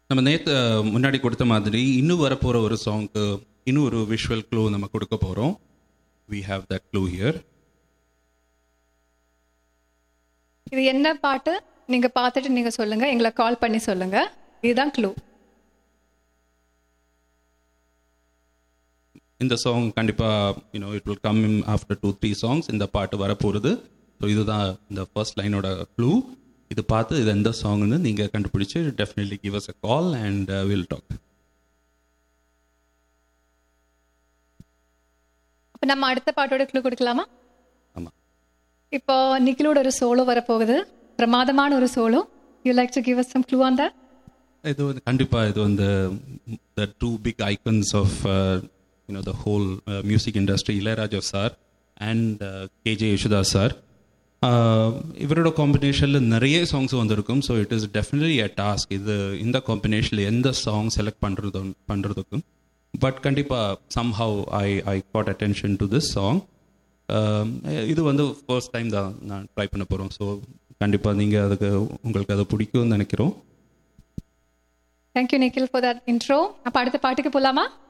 நம்ம நேற்று முன்னாடி கொடுத்த மாதிரி இன்னும் வரப்போகிற ஒரு சாங்க்கு இன்னும் ஒரு விஷுவல் க்ளூ நம்ம கொடுக்க போகிறோம் we have that clue here இது என்ன பாட்டு நீங்க பார்த்துட்டு நீங்க சொல்லுங்க எங்களை கால் பண்ணி சொல்லுங்க இதுதான் க்ளூ இந்த சாங் கண்டிப்பாக you know it will come in after two three songs இந்த பாட்டு வரப்போகிறது ஸோ இதுதான் இந்த ஃபர்ஸ்ட் லைனோட க்ளூ இது பார்த்து இது எந்த சாங்னு நீங்கள் கண்டுபிடிச்சு definitely give us a call and will talk அப்ப நம்ம அடுத்த பாட்டோட க்ளூ கொடுக்கலாமா ஆமாம் இப்போ நிக்கிலோட ஒரு சோலோ வரப்போகுது பிரமாதமான ஒரு solo you like to give us some clue on that இது வந்து கண்டிப்பாக இது வந்து the two big icons of you know the whole music industry Ilaiyaraaja sir and KJ Yesudas sir இவரோட காம்பினேஷனில் நிறைய சாங்ஸ் வந்திருக்கும் so it is definitely a task இது இந்த காம்பினேஷனில் எந்த சாங் செலக்ட் பண்ணுறது பண்ணுறதுக்கும் பட் கண்டிப்பாக somehow I I got attention to this song இது வந்து ஃபர்ஸ்ட் டைம் தான் நான் ட்ரை பண்ண போகிறோம் ஸோ கண்டிப்பாக நீங்கள் அதுக்கு உங்களுக்கு அது பிடிக்கும்னு நினைக்கிறோம் thank you Nikhil for that intro அப்போ அடுத்த பாட்டுக்கு போலாமா